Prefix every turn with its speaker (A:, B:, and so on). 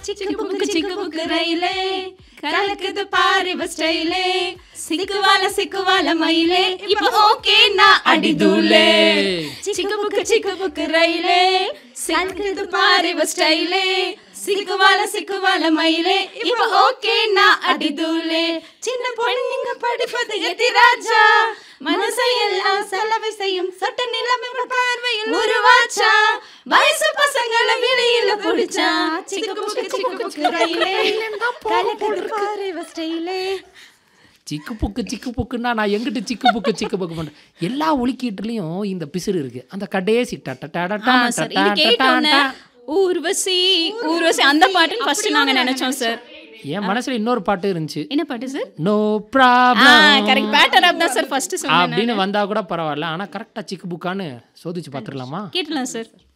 A: சிக்கு புக்கு சிக்கு புக்கு ரயிலே கலக்குது பாரு இவ ஸ்டைலே சிக்குவால சிக்குவால மயிலே இப்ப ஓகே நான் அடிதூளே சிக்கு புக்கு சிக்கு புக்கு ரயிலே கலக்குது பாரு இவ ஸ்டைலே சிக்குவால சிக்குவால மயிலே இப்ப ஓகே நான் அடிதூளே சின்ன பொண்ணுங்க படிப்பது எதி ராஜா மனசையெல்லாம் செலவை செய்யும் சட்ட நிலைமை பார்வையில் உருவாச்சா வயசு பசங்கள வெளியில புடிச்சா சிக்கு புக்கு சிக்கு புக்கு ரயிலே கலக்குது பாரு இவ ஸ்டைலே
B: சிக்கு புக்கு சிக்கு புக்குன்னா நான் எங்கிட்டு சிக்கு புக்கு சிக்கு புக்கு பண்ணுறேன் எல்லா ஒலிக்கீட்டுலையும் இந்த பிசிறு இருக்கு அந்த கடைசி டட டட டா
A: ஆமா சார் இது கேட்டோன்னே ஊர்வசி ஊர்வசி அந்த பாட்டுன்னு ஃபர்ஸ்ட் நாங்க நினைச்சோம் சார்
B: என் மனசுல இன்னொரு பாட்டு இருந்துச்சு
A: என்ன பாட்டு sir
B: no
A: ah
B: problem
A: correct பேட்டர் ஆப் தான் சார் ஃபர்ஸ்ட் சொன்னேன்
B: அப்படின்னு வந்தா கூட பரவாயில்ல ஆனா கரெக்டா சிக்கு புக்கான்னு சோதிச்சு பார்த்துடலாமா
A: கேட்டலாம் சார்